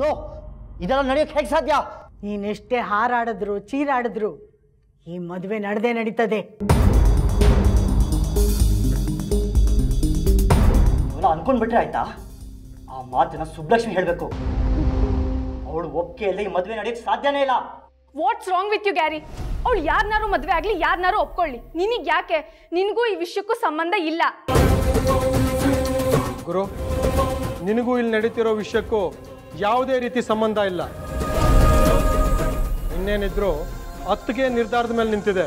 no ಇದೆಲ್ಲ ನಡೆಯೋಕೆ ಹೇಗೆ ಸಾಧ್ಯ ನೀನೆಷ್ಟೇ ಹಾರಾಡಿದ್ರು ಚೀರಾಡಿದ್ರು ಈ ಮದುವೆ ನಡೆದೇ ನಡೀತದೆ ನೀವೆಲ್ಲ ಅನ್ಕೊಂಡ್ಬಿಟ್ರೆ ಆಯ್ತಾ ಆ ಮಾತನ್ನ ಸುಬ್ಲಕ್ಷ್ಮಿ ಹೇಳಬೇಕು ಅವಳು ಒಪ್ಪಿಗೆ ಇಲ್ಲದೆ ಈ ಮದುವೆ ನಡೆಯೋಕೆ ಸಾಧ್ಯನೇ ಇಲ್ಲ what's wrong with you Gary ಅವಳು ಯಾರನ್ನಾರು ಮದುವೆ ಆಗಲಿ ಯಾರನ್ನಾರು ಒಪ್ಕೊಳ್ಳಿ ನಿನಗೆ ಯಾಕೆ ನಿನಗೂ ಈ ವಿಷಯಕ್ಕೂ ಸಂಬಂಧ ಇಲ್ಲ ಗುರು ನಿನಗೂ ಇಲ್ಲಿ ನಡೀತಿರೋ ವಿಷಯಕ್ಕೂ ಯಾವುದೇ ರೀತಿ ಸಂಬಂಧ ಇಲ್ಲ ಇನ್ನೇನಿದ್ರು ಹತ್ತಿಗೆ ನಿರ್ಧಾರದ ಮೇಲೆ ನಿಂತಿದೆ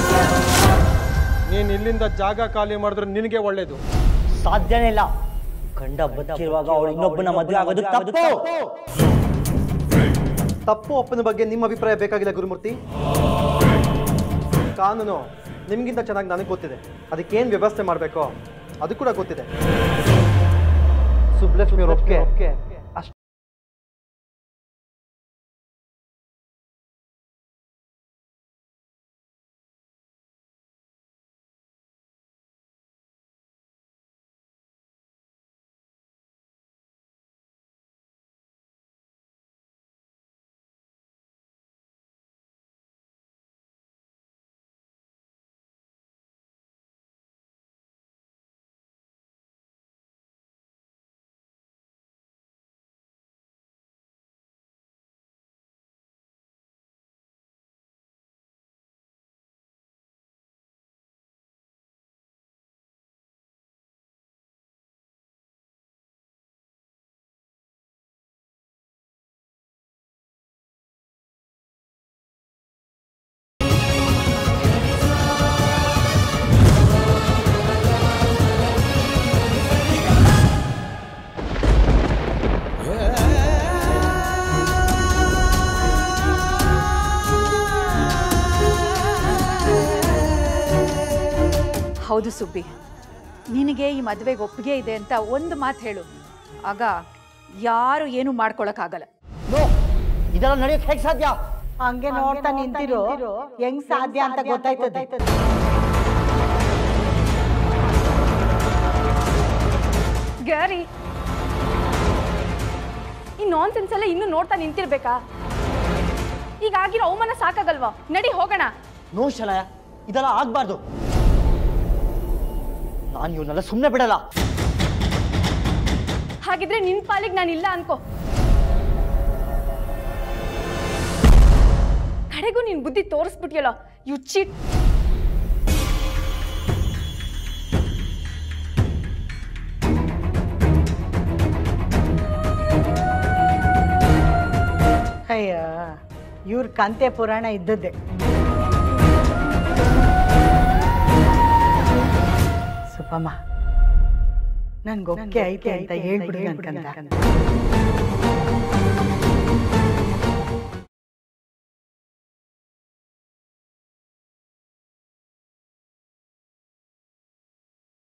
ನೀನು ಇಲ್ಲಿಂದ ಜಾಗ ಖಾಲಿ ಮಾಡಿದ್ರೆ ನಿನಗೆ ಒಳ್ಳೇದು ಸಾಧ್ಯನೇ ಇಲ್ಲ ಗಂಡ ಬದುಕಿರುವಾಗ ಅವಳು ಇನ್ನೊಬ್ಬನ ಮದುವೆ ಆಗೋದು ತಪ್ಪು ತಪ್ಪು ಒಪ್ಪನ ಬಗ್ಗೆ ನಿಮ್ಮ ಅಭಿಪ್ರಾಯ ಬೇಕಾಗಿಲ್ಲ ಗುರುಮೂರ್ತಿ ಕಾನೂನು ನಿಮಗಿಂತ ಚೆನ್ನಾಗಿ ನನಗೆ ಗೊತ್ತಿದೆ ಅದಕ್ಕೇನು ವ್ಯವಸ್ಥೆ ಮಾಡಬೇಕೋ ಅದು ಕೂಡ ಗೊತ್ತಿದೆ ಸುಬ್ಲಕ್ಷ್ಮಿ ಅವ್ರ ಒಪ್ಪಿಗೆ ಅಷ್ಟೇ ಹೌದು ಸುಬ್ಬಿ ನಿನಗೆ ಈ ಮದುವೆಗೆ ಒಪ್ಪಿಗೆ ಇದೆ ಅಂತ ಒಂದು ಮಾತು ಹೇಳು ಆಗ ಯಾರು ಏನು ಮಾಡ್ಕೊಳಕ್ಕಾಗಲ್ಲ ನೋ ಇದೆಲ್ಲ ನಡೆಯೋಕೆ ಹೇಗೆ ಸಾಧ್ಯ ಹಂಗೆ ನೋಡ್ತಾ ನಿಂತಿರೋ ಹೆಂಗ್ ಸಾಧ್ಯ ಅಂತ ಗೊತ್ತಾಯ್ತದೆ ಗ್ಯಾರಿ ಈ ನಾನ್ ಸೆನ್ಸ್ ಎಲ್ಲ ಇನ್ನೂ ನೋಡ್ತಾ ನಿಂತಿರ್ಬೇಕಾ ಈಗ ಆಗಿರೋ ಅವಮಾನ ಸಾಕಾಗಲ್ವಾ ನಡಿ ಹೋಗೋಣ ನೋ ಶಲಯ ಇದೆಲ್ಲ ಆಗ್ಬಾರ್ದು ನಾನು ಇವನ್ನೆಲ್ಲ ಸುಮ್ಮನೆ ಬಿಡಲ್ಲ ಹಾಗಿದ್ರೆ ನಿನ್ ಪಾಲಿಗೆ ನಾನು ಇಲ್ಲ ಅನ್ಕೋ ಕಡೆಗೂ ನಿನ್ ಬುದ್ಧಿ ತೋರಿಸ್ಬಿಟ್ಟಿಯಲ್ಲ ಯು ಚೀಟ್ ಅಯ್ಯ ಇವ್ರ ಕಂತೆ ಪುರಾಣ ಇದ್ದದ್ದೇ ಸುಬ್ಬಮ್ಮ ನನ್ಗೆ ಒಪ್ಪಿಗೆ ಐತೆ ಅಂತ ಹೇಳ್ಬಿಡು ನನ್ಕಂತ